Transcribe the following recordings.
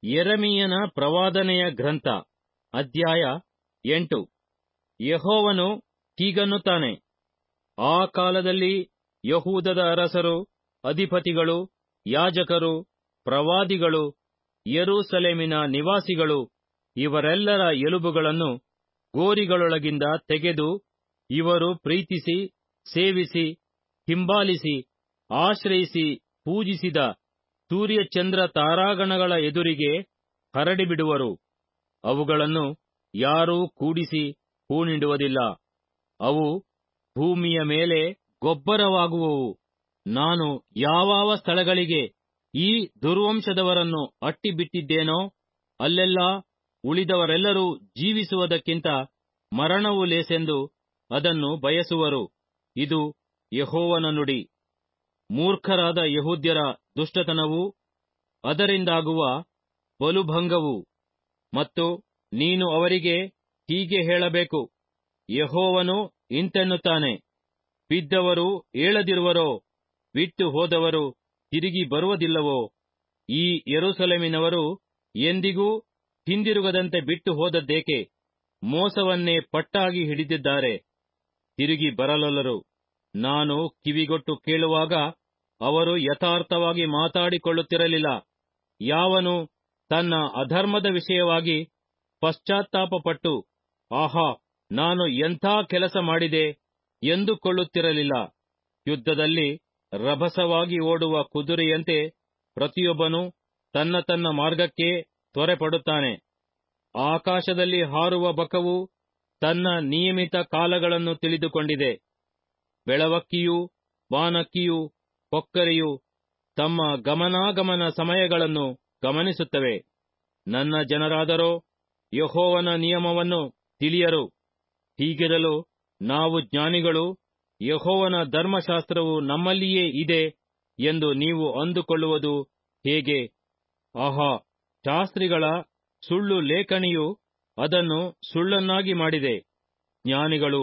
ಯೆರೆಮೀಯನ ಪ್ರವಾದನೆಯ ಗ್ರಂಥ ಅಧ್ಯಾಯ ಎಂಟು ಯೆಹೋವನು ಹೀಗನ್ನುತ್ತಾನೆ ಆ ಕಾಲದಲ್ಲಿ ಯಹೂದದ ಅರಸರು ಅಧಿಪತಿಗಳು ಯಾಜಕರು ಪ್ರವಾದಿಗಳು ಯೆರೂಸಲೇಮಿನ ನಿವಾಸಿಗಳು ಇವರೆಲ್ಲರ ಎಲುಬುಗಳನ್ನು ಗೋರಿಗಳೊಳಗಿಂದ ತೆಗೆದು ಇವರು ಪ್ರೀತಿಸಿ ಸೇವಿಸಿ ಹಿಂಬಾಲಿಸಿ ಆಶ್ರಯಿಸಿ ಪೂಜಿಸಿದ ಸೂರ್ಯಚಂದ್ರ ತಾರಾಗಣಗಳ ಎದುರಿಗೆ ಹರಡಿಬಿಡುವರು ಅವುಗಳನ್ನು ಯಾರೂ ಕೂಡಿಸಿ ಹೂಣಿಡುವುದಿಲ್ಲ ಅವು ಭೂಮಿಯ ಮೇಲೆ ಗೊಬ್ಬರವಾಗುವವು ನಾನು ಯಾವಾವ ಸ್ಥಳಗಳಿಗೆ ಈ ದುರ್ವಂಶದವರನ್ನು ಅಟ್ಟಿಬಿಟ್ಟಿದ್ದೇನೋ ಅಲ್ಲೆಲ್ಲಾ ಉಳಿದವರೆಲ್ಲರೂ ಜೀವಿಸುವುದಕ್ಕಿಂತ ಮರಣವು ಲೇಸೆಂದು ಅದನ್ನು ಬಯಸುವರು ಇದು ಯೆಹೋವನ ನುಡಿ ಮೂರ್ಖರಾದ ಯಹೂದ್ಯರ ದುಷ್ಟತನವು ಅದರಿಂದಾಗುವ ಬಲುಭಂಗವು ಮತ್ತು ನೀನು ಅವರಿಗೆ ಹೀಗೆ ಹೇಳಬೇಕು ಯೆಹೋವನು ಇಂತೆನ್ನುತ್ತಾನೆ ಬಿದ್ದವರು ಏಳದಿರುವರೋ ಬಿಟ್ಟು ಹೋದವರು ತಿರುಗಿ ಬರುವುದಿಲ್ಲವೋ ಈ ಯೆರೂಸಲೇಮಿನವರು ಎಂದಿಗೂ ಹಿಂದಿರುಗದಂತೆ ಬಿಟ್ಟು ಹೋದದ್ದೇಕೆ ಮೋಸವನ್ನೇ ಪಟ್ಟಾಗಿ ಹಿಡಿದಿದ್ದಾರೆ ತಿರುಗಿ ಬರಲೊಲ್ಲರು ನಾನು ಕಿವಿಗೊಟ್ಟು ಕೇಳುವಾಗ ಅವರು ಯಥಾರ್ಥವಾಗಿ ಮಾತಾಡಿಕೊಳ್ಳುತ್ತಿರಲಿಲ್ಲ ಯಾವನು ತನ್ನ ಅಧರ್ಮದ ವಿಷಯವಾಗಿ ಪಶ್ಚಾತ್ತಾಪಪಟ್ಟು ಆಹಾ ನಾನು ಎಂಥ ಕೆಲಸ ಮಾಡಿದೆ ಎಂದುಕೊಳ್ಳುತ್ತಿರಲಿಲ್ಲ ಯುದ್ಧದಲ್ಲಿ ರಭಸವಾಗಿ ಓಡುವ ಕುದುರೆಯಂತೆ ಪ್ರತಿಯೊಬ್ಬನು ತನ್ನ ತನ್ನ ಮಾರ್ಗಕ್ಕೆ ತ್ವರೆಪಡುತ್ತಾನೆ ಆಕಾಶದಲ್ಲಿ ಹಾರುವ ಬಕವು ತನ್ನ ನಿಯಮಿತ ಕಾಲಗಳನ್ನು ತಿಳಿದುಕೊಂಡಿದೆ ಬೆಳವಕ್ಕಿಯೂ ಬಾನಕ್ಕಿಯೂ ಕೊಕ್ಕರೆಯೂ ತಮ್ಮ ಗಮನಾಗಮನ ಸಮಯಗಳನ್ನು ಗಮನಿಸುತ್ತವೆ ನನ್ನ ಜನರಾದರೋ ಯಹೋವನ ನಿಯಮವನ್ನು ತಿಳಿಯರು ಹೀಗಿರಲು ನಾವು ಜ್ಞಾನಿಗಳು ಯಹೋವನ ಧರ್ಮಶಾಸ್ತ್ರವು ನಮ್ಮಲ್ಲಿಯೇ ಇದೆ ಎಂದು ನೀವು ಅಂದುಕೊಳ್ಳುವುದು ಹೇಗೆ ಆಹಾ ಶಾಸ್ತ್ರಿಗಳ ಸುಳ್ಳು ಲೇಖಣಿಯು ಅದನ್ನು ಸುಳ್ಳನ್ನಾಗಿ ಮಾಡಿದೆ ಜ್ಞಾನಿಗಳು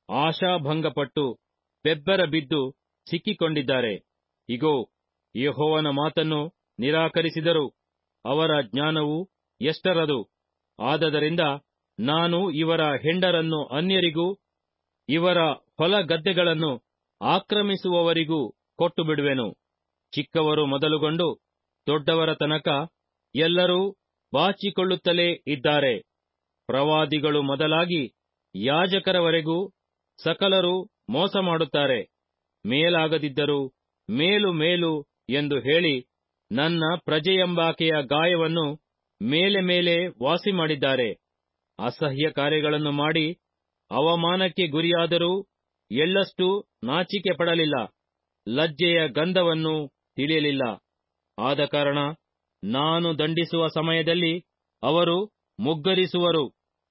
ಆಶಾಭಂಗಪಟ್ಟು ಬೆಬ್ಬರ ಬಿದ್ದು ಸಿಕ್ಕಿಕೊಂಡಿದ್ದಾರೆ ಇಗೋ ಯಹೋವನ ಮಾತನ್ನು ನಿರಾಕರಿಸಿದರು ಅವರ ಜ್ಞಾನವು ಎಷ್ಟರದು ಆದದರಿಂದ ನಾನು ಇವರ ಹೆಂಡರನ್ನು ಅನ್ಯರಿಗೂ ಇವರ ಹೊಲ ಗದ್ದೆಗಳನ್ನು ಆಕ್ರಮಿಸುವವರಿಗೂ ಕೊಟ್ಟು ಬಿಡುವೆನು ಚಿಕ್ಕವರು ಮೊದಲುಗೊಂಡು ದೊಡ್ಡವರ ತನಕ ಎಲ್ಲರೂ ಬಾಚಿಕೊಳ್ಳುತ್ತಲೇ ಇದ್ದಾರೆ ಪ್ರವಾದಿಗಳು ಮೊದಲಾಗಿ ಯಾಜಕರವರೆಗೂ ಸಕಲರು ಮೋಸ ಮಾಡುತ್ತಾರೆ ಮೇಲಾಗದಿದ್ದರೂ ಮೇಲು ಮೇಲು ಎಂದು ಹೇಳಿ ನನ್ನ ಪ್ರಜೆಯೆಂಬಾಕೆಯ ಗಾಯವನ್ನು ಮೇಲೆ ಮೇಲೆ ವಾಸಿ ಮಾಡಿದ್ದಾರೆ ಅಸಹ್ಯ ಕಾರ್ಯಗಳನ್ನು ಮಾಡಿ ಅವಮಾನಕ್ಕೆ ಗುರಿಯಾದರೂ ಎಳ್ಳಷ್ಟು ನಾಚಿಕೆ ಪಡಲಿಲ್ಲ ಲಜ್ಜೆಯ ಗಂಧವನ್ನು ತಿಳಿಯಲಿಲ್ಲ ಆದ ಕಾರಣ ನಾನು ದಂಡಿಸುವ ಸಮಯದಲ್ಲಿ ಅವರು ಮುಗ್ಗರಿಸುವರು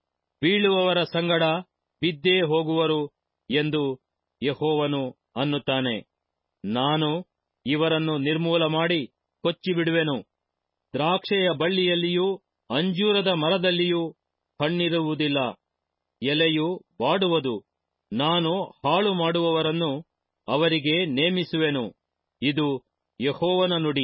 ಬೀಳುವವರ ಸಂಗಡ ಬಿದ್ದೇ ಹೋಗುವರು ಎಂದು ಯಹೋವನು ಅನ್ನುತ್ತಾನೆ ನಾನು ಇವರನ್ನು ನಿರ್ಮೂಲ ಮಾಡಿ ಕೊಚ್ಚಿಬಿಡುವೆನು ದ್ರಾಕ್ಷೆಯ ಬಳ್ಳಿಯಲ್ಲಿಯೂ ಅಂಜೂರದ ಮರದಲ್ಲಿಯೂ ಹಣ್ಣಿರುವುದಿಲ್ಲ ಎಲೆಯು ಬಾಡುವುದು ನಾನು ಹಾಳು ಮಾಡುವವರನ್ನು ಅವರಿಗೆ ನೇಮಿಸುವೆನು ಇದು ಯಹೋವನ ನುಡಿ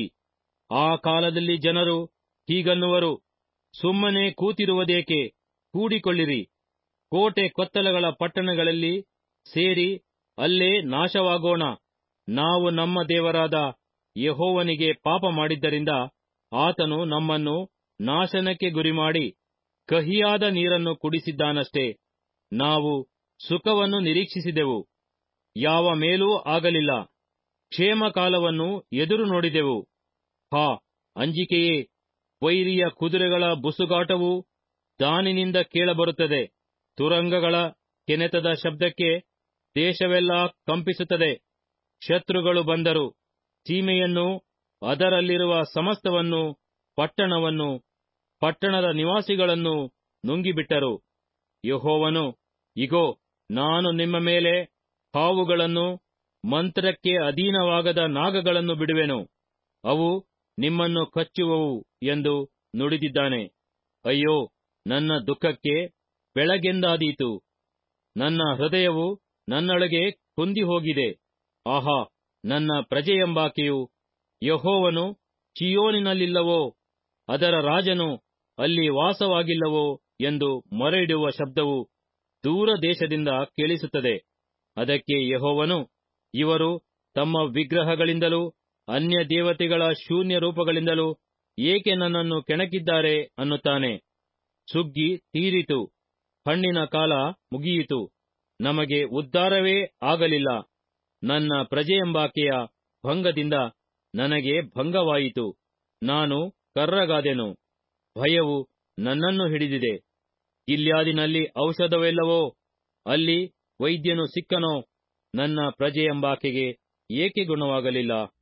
ಆ ಕಾಲದಲ್ಲಿ ಜನರು ಹೀಗನ್ನುವರು ಸುಮ್ಮನೆ ಕೂತಿರುವುದೇಕೆ ಕೂಡಿಕೊಳ್ಳಿರಿ ಕೋಟೆ ಕೊತ್ತಲಗಳ ಪಟ್ಟಣಗಳಲ್ಲಿ ಸೇರಿ ಅಲ್ಲೇ ನಾಶವಾಗೋಣ ನಾವು ನಮ್ಮ ದೇವರಾದ ಯಹೋವನಿಗೆ ಪಾಪ ಮಾಡಿದ್ದರಿಂದ ಆತನು ನಮ್ಮನ್ನು ನಾಶನಕ್ಕೆ ಗುರಿಮಾಡಿ ಕಹಿಯಾದ ನೀರನ್ನು ಕುಡಿಸಿದ್ದಾನಷ್ಟೇ ನಾವು ಸುಖವನ್ನು ನಿರೀಕ್ಷಿಸಿದೆವು ಯಾವ ಮೇಲೂ ಆಗಲಿಲ್ಲ ಕ್ಷೇಮ ಕಾಲವನ್ನು ಎದುರು ನೋಡಿದೆವು ಹಾ ಅಂಜಿಕೆಯೇ ವೈರಿಯ ಕುದುರೆಗಳ ಬುಸುಗಾಟವು ದಾನಿನಿಂದ ಕೇಳಬರುತ್ತದೆ ತುರಂಗಗಳ ಕೆನೆತದ ಶಬ್ದಕ್ಕೆ ದೇಶವೆಲ್ಲ ಕಂಪಿಸುತ್ತದೆ ಶತ್ರುಗಳು ಬಂದರು ಸೀಮೆಯನ್ನು ಅದರಲ್ಲಿರುವ ಸಮಸ್ತವನ್ನು ಪಟ್ಟಣವನ್ನು ಪಟ್ಟಣದ ನಿವಾಸಿಗಳನ್ನು ನುಂಗಿಬಿಟ್ಟರು ಯಹೋವನು ಇಗೋ ನಾನು ನಿಮ್ಮ ಮೇಲೆ ಹಾವುಗಳನ್ನು ಮಂತ್ರಕ್ಕೆ ಅಧೀನವಾಗದ ನಾಗಗಳನ್ನು ಬಿಡುವೆನು ಅವು ನಿಮ್ಮನ್ನು ಕಚ್ಚುವವು ಎಂದು ನುಡಿದಿದ್ದಾನೆ ಅಯ್ಯೋ ನನ್ನ ದುಃಖಕ್ಕೆ ಬೆಳಗೆಂದಾದೀತು ನನ್ನ ಹೃದಯವು ನನ್ನೊಳಗೆ ಕುಂದಿ ಹೋಗಿದೆ ಆಹಾ ನನ್ನ ಪ್ರಜೆಯೆಂಬಾಕೆಯು ಯಹೋವನು ಚಿಯೋನಿನಲ್ಲಿಲ್ಲವೋ ಅದರ ರಾಜನು ಅಲ್ಲಿ ವಾಸವಾಗಿಲ್ಲವೋ ಎಂದು ಮೊರೆಯಿಡುವ ಶಬ್ದವು ದೂರ ದೇಶದಿಂದ ಕೇಳಿಸುತ್ತದೆ ಅದಕ್ಕೆ ಯೆಹೋವನು ಇವರು ತಮ್ಮ ವಿಗ್ರಹಗಳಿಂದಲೂ ಅನ್ಯ ದೇವತೆಗಳ ಶೂನ್ಯ ರೂಪಗಳಿಂದಲೂ ಏಕೆ ನನ್ನನ್ನು ಕೆಣಕಿದ್ದಾರೆ ಅನ್ನುತ್ತಾನೆ ಸುಗ್ಗಿ ತೀರಿತು ಹಣ್ಣಿನ ಕಾಲ ಮುಗಿಯಿತು ನಮಗೆ ಉದ್ಧಾರವೇ ಆಗಲಿಲ್ಲ ನನ್ನ ಪ್ರಜೆಯೆಂಬಾಕೆಯ ಭಂಗದಿಂದ ನನಗೆ ಭಂಗವಾಯಿತು ನಾನು ಕರ್ರಗಾದೆನು ಭಯವು ನನ್ನನ್ನು ಹಿಡಿದಿದೆ ಗಿಲ್ಯಾದಿನಲ್ಲಿ ಔಷಧವಿಲ್ಲವೋ ಅಲ್ಲಿ ವೈದ್ಯನು ಸಿಕ್ಕನೋ ನನ್ನ ಪ್ರಜೆಯೆಂಬಾಕೆಗೆ ಏಕೆ ಗುಣವಾಗಲಿಲ್ಲ